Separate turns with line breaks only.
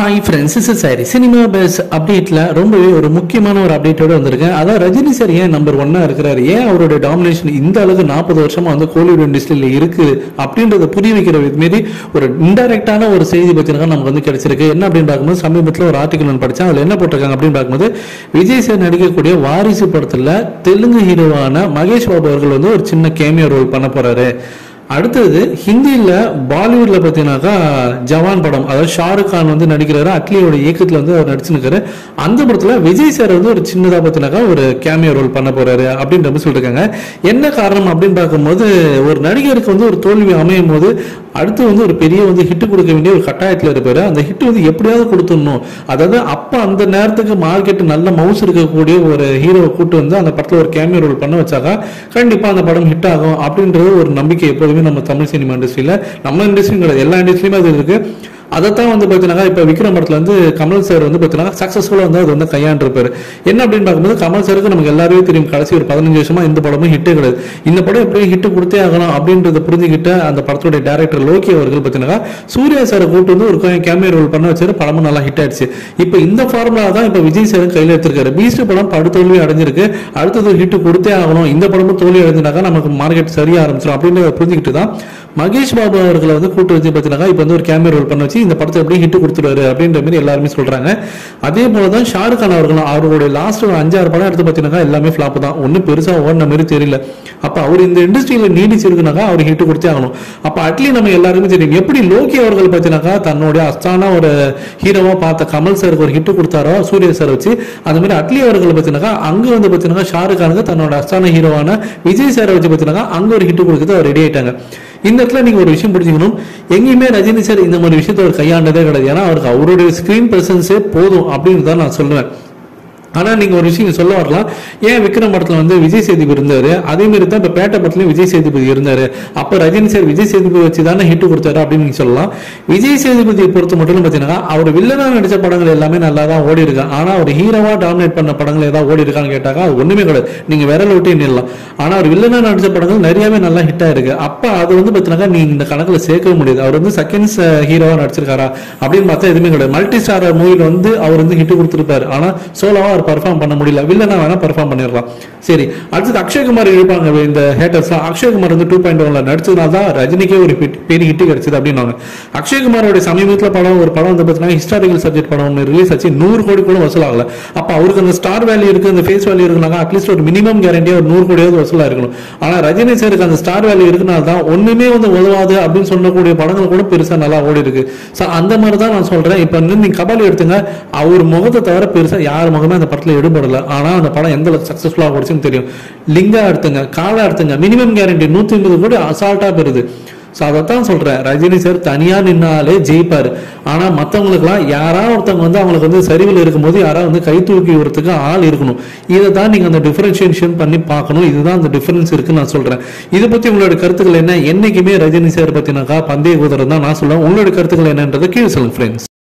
hi friends is சாரி cinema base அப்டேட்ல ரொம்பவே ஒரு முக்கியமான ஒரு அப்டேட்டோட வந்திருக்கேன் அதான் ரஜினி சார் ஏன் நம்பர் ஒன்னா இருக்கிறாரு ஏன் அவரோட டாமினேஷன் இந்த அளவுக்கு நாற்பது வருஷமா வந்து கோலிவுட் இண்டஸ்ட்ரியில இருக்கு அப்படின்றத புரிய வைக்கிற மாரி ஒரு இன்டைரக்டான ஒரு செய்தி பத்தினா நமக்கு வந்து கிடைச்சிருக்கு என்ன அப்படின்னு பார்க்கும்போது சமீபத்தில் ஒரு ஆர்டிகல் நான் படிச்சேன் அதுல என்ன போட்டிருக்காங்க அப்படின்னு பார்க்கும்போது விஜய் சார் நடிக்கக்கூடிய வாரிசு படத்துல தெலுங்கு ஹீரோவான மகேஷ் பாபு அவர்கள் வந்து ஒரு சின்ன கேமியோ ரோல் பண்ண போறாரு அடுத்தது ஹிந்தியில் பாலிவுட்ல பார்த்தீங்கன்னாக்கா ஜவான் படம் அதாவது ஷாருக் கான் வந்து நடிக்கிறாரு அட்லியோட இயக்கத்தில் வந்து அவர் நடிச்சுருக்காரு அந்த படத்துல விஜய் சார் வந்து ஒரு சின்னதாக பார்த்தீங்கன்னாக்கா ஒரு கேமியோ ரோல் பண்ண போறாரு அப்படின்ற மாதிரி சொல்லியிருக்காங்க என்ன காரணம் அப்படின்னு பார்க்கும்போது ஒரு நடிகருக்கு வந்து ஒரு தோல்வி அமையும் போது அடுத்து வந்து ஒரு பெரிய வந்து ஹிட் கொடுக்க வேண்டிய ஒரு கட்டாயத்தில் இருப்பாரு அந்த ஹிட் வந்து எப்படியாவது கொடுத்துடணும் அதாவது அப்போ அந்த நேரத்துக்கு மார்க்கெட் நல்ல மவுஸ் இருக்கக்கூடிய ஒரு ஹீரோவை கூட்டு வந்து அந்த படத்தில் ஒரு கேமியோ ரோல் பண்ண வச்சாக்கா கண்டிப்பாக அந்த படம் ஹிட் ஆகும் அப்படின்றது ஒரு நம்பிக்கை எப்போதுமே நம்ம தமிழ் சினிமா இண்டஸ்ட்ரியில் நம்ம இண்டஸ்ட்ரியும் கிடையாது எல்லா இண்டஸ்ட்ரியுமே அது இருக்கு அதைத்தான் வந்து பார்த்தீங்கன்னா இப்போ விக்ரம் படத்தில் வந்து கமல் சார் வந்து பார்த்தீங்கன்னா சக்ஸஸ்ஃபுல்லாக வந்து அது வந்து கையாண்டிருப்பாரு என்ன அப்படின்னு பார்க்கும்போது கமல் சாருக்கு நமக்கு எல்லாருமே தெரியும் கடைசி ஒரு பதினஞ்சு வருஷமா இந்த படமும் ஹிட்டே கிடையாது இந்த படம் எப்படி ஹிட் கொடுத்தே ஆகணும் அப்படின்றத புரிஞ்சுக்கிட்ட அந்த படத்துடைய டேரக்டர் லோகி அவர்கள் பார்த்தீங்கன்னா சூர்யா சாரை கூட்டு வந்து ஒரு கேமியோ ரோல் பண்ண வச்சாரு படமும் நல்லா ஹிட் ஆயிடுச்சு இப்போ இந்த ஃபார்முலா தான் இப்போ விஜய் சார் கையில் எடுத்திருக்காரு பீஸ்ட் படம் படுத்தோல்வி அடைஞ்சிருக்கு அடுத்தது ஹிட் கொடுத்தே ஆகணும் இந்த படமும் தோல்வி அடைஞ்சினாக்கா நமக்கு மார்க்கெட் சரியா ஆரம்பிச்சிடும் அப்படின்னு புரிஞ்சுக்கிட்டு தான் மகேஷ் பாபு அவர்களை வந்து கூட்டு வச்சு பார்த்தீங்கன்னா இப்போ வந்து ஒரு கேமியோ ரோல் பண்ண வச்சு இந்த படத்தை எப்படி ஹிட் கொடுத்துருவாரு அப்படின்ற மாதிரி எல்லாருமே சொல்றாங்க அதே போல தான் ஷாருக் கான் அவர்களும் அவருடைய லாஸ்ட் ஒரு அஞ்சாறு படம் எடுத்து பார்த்தீங்கன்னா எல்லாமே ஃபிளாப் தான் ஒன்றும் பெருசா ஓடின மாதிரி தெரியல அப்ப அவர் இந்த இண்டஸ்ட்ரியில நீடிச்சிருக்குனாக்கா அவர் ஹிட் கொடுத்தே ஆகணும் அப்ப அட்லி நம்ம எல்லாருமே தெரியும் எப்படி லோகி அவர்கள் பார்த்தீங்கன்னாக்கா தன்னுடைய அஸ்தான ஒரு ஹீரோவா பார்த்த கமல் சாருக்கு ஒரு ஹிட் கொடுத்தாரோ சூர்யா சார் வச்சு அந்த மாதிரி அட்லி அவர்கள் பார்த்தீங்கன்னாக்கா அங்க வந்து பார்த்தீங்கன்னா ஷாருக் கானுக்கு தன்னோட அஸ்தான ஹீரோவான விஜய் சாரை வச்சு பார்த்தீங்கன்னா அங்க ஒரு ஹிட் கொடுக்குறது அவர் ரெடி ஆயிட்டாங்க இந்த இடத்துல நீங்க ஒரு விஷயம் புரிஞ்சுக்கணும் எங்கேயுமே ரஜினி சார் இந்த மாதிரி விஷயத்தை அவர் கையாண்டதே கிடையாது ஏன்னா அவருக்கு அவருடைய ஸ்கிரீன் பிரசன்ஸே போதும் அப்படின்னு தான் நான் சொல்லுவேன் ஆனா நீங்க ஒரு விஷயம் சொல்ல வரலாம் ஏன் விக்ரம் படத்துல வந்து விஜய் சேதுபதி இருந்தாரு அதே மாதிரி தான் இப்ப பேட்டை படத்துலயும் விஜய் சேதுபதி இருந்தாரு அப்ப ரஜினி சார் விஜய் சேதுபதி வச்சு தானே ஹிட் கொடுத்தாரு அப்படின்னு நீங்க சொல்லலாம் விஜய் சேதுபதியை பொறுத்த மட்டும் பாத்தீங்கன்னா அவர் வில்லனா நடிச்ச படங்கள் எல்லாமே நல்லா தான் ஓடி இருக்கு ஆனா அவர் ஹீரோவா டாமினேட் பண்ண படங்கள் ஏதாவது ஓடி இருக்கான்னு கேட்டாக்கா அது ஒண்ணுமே கிடையாது நீங்க விரல் விட்டு நில்லாம் ஆனா அவர் வில்லனா நடிச்ச படங்கள் நிறையவே நல்லா ஹிட் ஆயிருக்கு அப்ப அது வந்து பாத்தீங்கன்னா நீ இந்த கணக்குல சேர்க்கவே முடியாது அவர் வந்து செகண்ட்ஸ் ஹீரோவா நடிச்சிருக்காரா அப்படின்னு பார்த்தா எதுவுமே கிடையாது மல்டி ஸ்டார் மூவில வந்து அவர் வந்து ஹிட் கொடுத்திருப்பாரு ஆனா சோலோவா அவர் பர்ஃபார்ம் பண்ண முடியல வில்லனா வேணா பர்ஃபார்ம் பண்ணிடலாம் சரி அடுத்தது அக்ஷய்குமார் இழுப்பாங்க இந்த ஹேட்டர்ஸ் அக்ஷய்குமார் வந்து டூ பாயிண்ட் ஒன்ல நடிச்சதுனால தான் ரஜினிக்கே ஒரு hit- பெரிய ஹிட் கிடைச்சது அப்படின்னாங்க அக்ஷய்குமாரோட சமீபத்தில் படம் ஒரு படம் வந்து பார்த்தீங்கன்னா ஹிஸ்டாரிக்கல் சப்ஜெக்ட் படம் ஒன்று ரிலீஸ் ஆச்சு நூறு கோடி கூட வசூல் ஆகல அப்ப அவருக்கு அந்த ஸ்டார் வேல்யூ இருக்கு அந்த ஃபேஸ் வேல்யூ இருக்குனாங்க அட்லீஸ்ட் ஒரு மினிமம் கேரண்டியா ஒரு நூறு கோடியாவது வசூலா இருக்கணும் ஆனா ரஜினி சாருக்கு அந்த ஸ்டார் வேல்யூ இருக்குனால தான் ஒண்ணுமே வந்து உதவாது அப்படின்னு சொல்லக்கூடிய படங்கள் கூட பெருசா நல்லா ஓடி இருக்கு சோ அந்த மாதிரி தான் நான் சொல்றேன் இப்ப வந்து நீங்க கபாலி எடுத்துங்க அவர் முகத்தை தவிர பெருசா யார் முகமே அந்த படத்துல எடுபடல ஆனா அந்த படம் எந்த அளவுக்கு சக்சஸ்ஃபுல்லா ஓடிச்சுன்னு தெரியும் லிங்கா எடுத்துங்க காலா எடுத்துங்க மினிமம் கேரண்டி நூத்தி ஐம்பது கோடி அசால்ட்டா பெறுது ஸோ அதைத்தான் சொல்றேன் ரஜினி சார் தனியா நின்னாலே ஜெயிப்பாரு ஆனா மத்தவங்களுக்குலாம் யாராவது ஒருத்தவங்க வந்து அவங்களுக்கு வந்து சரிவில் இருக்கும்போது யாராவது வந்து கை தூக்கி விடுறதுக்கு ஆள் இருக்கணும் இதை தான் நீங்க அந்த டிஃபரன்ஷியேஷன் பண்ணி பார்க்கணும் இதுதான் அந்த டிஃபரன்ஸ் இருக்குன்னு நான் சொல்றேன் இதை பத்தி உங்களோட கருத்துக்கள் என்ன என்னைக்குமே ரஜினி சார் பத்தினாக்கா பந்தய குதிரை தான் நான் சொல்லுவேன் உங்களோட கருத்துக்கள் என்னன்றதை கீழே சொல்லுங்க ஃப்ரெண்ட்ஸ்